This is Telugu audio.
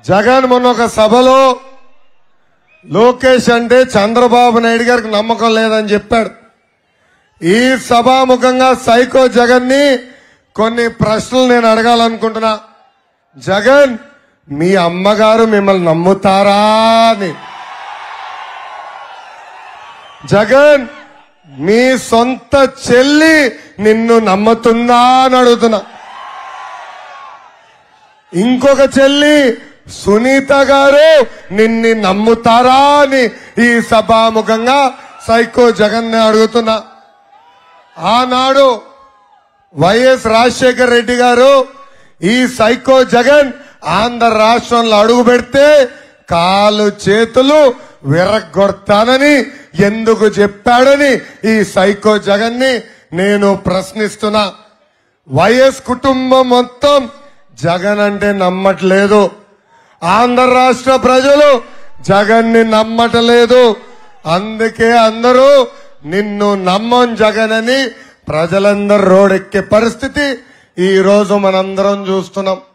జగన్ మొన్న ఒక సభలో లోకేష్ అంటే చంద్రబాబు నాయుడు గారికి నమ్మకం లేదని చెప్పాడు ఈ సభాముఖంగా సైకో జగన్ ని కొన్ని ప్రశ్నలు నేను అడగాలనుకుంటున్నా జగన్ మీ అమ్మగారు మిమ్మల్ని నమ్ముతారా అని జగన్ మీ సొంత చెల్లి నిన్ను నమ్ముతుందా అని అడుగుతున్నా ఇంకొక చెల్లి సునీత గారు నిన్ని నమ్ముతారా అని ఈ సభాముఖంగా సైకో జగన్ ని అడుగుతున్నా ఆనాడు వైఎస్ రాజశేఖర్ రెడ్డి గారు ఈ సైకో జగన్ ఆంధ్ర రాష్ట్రంలో అడుగు పెడితే కాలు చేతులు విరగొడతానని ఎందుకు చెప్పాడని ఈ సైకో జగన్ ని నేను ప్రశ్నిస్తున్నా వైఎస్ కుటుంబం మొత్తం జగన్ అంటే నమ్మట్లేదు ఆంధ్ర రాష్ట్ర ప్రజలు జగన్ ని నమ్మటలేదు అందుకే అందరూ నిన్ను నమ్మం జగన్ అని ప్రజలందరూ రోడెక్కే పరిస్థితి ఈ రోజు మనందరం చూస్తున్నాం